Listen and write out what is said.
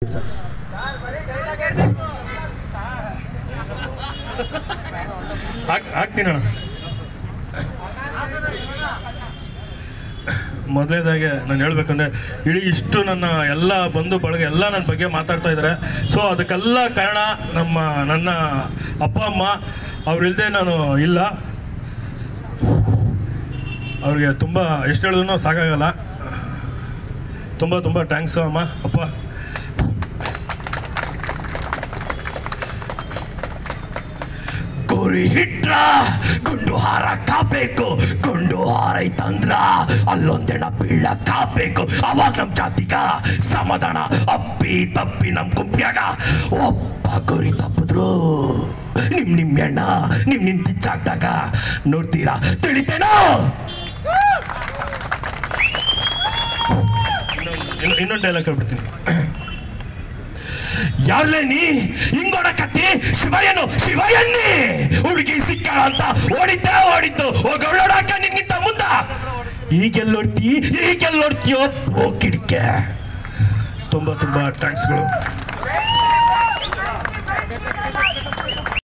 sir ಹಾಕ್ ಹಾಕ್ತೀನಿ ಅಣ್ಣ ಮೊದಲೇದಾಗೆ ನಾನು ಹೇಳ್ಬೇಕಂದ್ರೆ ಇಡೀ ಇಷ್ಟು ನನ್ನ ಎಲ್ಲ ಬಂಧು ಬಳಗ ಎಲ್ಲ ನನ್ನ ಬಗ್ಗೆ ಮಾತಾಡ್ತಾ ಇದ್ದಾರೆ ಸೊ ಅದಕ್ಕೆಲ್ಲ ಕಾರಣ ನಮ್ಮ ನನ್ನ ಅಪ್ಪ ಅಮ್ಮ ಅವ್ರಿಲ್ದೆ ನಾನು ಇಲ್ಲ ಅವ್ರಿಗೆ ತುಂಬ ಎಷ್ಟು ಹೇಳಿದ್ರು ಸಾಕಾಗಲ್ಲ ತುಂಬ ತುಂಬ ಥ್ಯಾಂಕ್ಸು ಅಮ್ಮ ಅಪ್ಪ ಗುರಿ ಹಿಟ್ರ ಗುಂಡು ಹಾರ ಕಾಬೇಕು ಗುಂಡು ಹಾರೈತಂದ್ರ ಅಲ್ಲೊಂದೆಣ ಬೀಳ ಕಾಬೇಕು ಅವಾಗ ನಮ್ ಜಾತಿಗ ಸಮಾಧಾನ ಅಪ್ಪಿ ತಪ್ಪಿ ನಮ್ ಗುಂಪ್ಯಾಗ ಒಬ್ಬ ಗುರಿ ತಪ್ಪಿದ್ರು ನಿಮ್ ನಿಮ್ ಎಣ್ಣ ನಿಮ್ ನಿಮ್ ತಿಚ್ಚಾಕ್ದಾಗ ನೋಡ್ತೀರಾ ತಿಳಿತೇನೋ ಇನ್ನೊಂದು ಇನ್ನೊಂದು ಡೈಲಾಗ್ ಹೇಳ್ಬಿಡ್ತೀನಿ ಯಾರ್ಲೇ ನೀ ಹಿಂಗೋಡ ಕತ್ತಿ ಶಿವಯ್ಯನು ಶಿವಯ್ಯನ್ನಿ ಹುಡುಗಿ ಸಿಕ್ಕಾಳ ಅಂತ ಓಡಿದ್ದ ಓಡಿದ್ದು ಹೋಗೋಡಾಕ ನಿನ್ಗಿಂತ ಮುಂದ ಈಗೆಲ್ಲೋಡ್ತಿ ಈಗೆಲ್ಲೋಡ್ತೀಯೋ ಹೋಗಿಡಿಕೆ ತುಂಬ ತುಂಬ ಥ್ಯಾಂಕ್ಸ್ಗಳು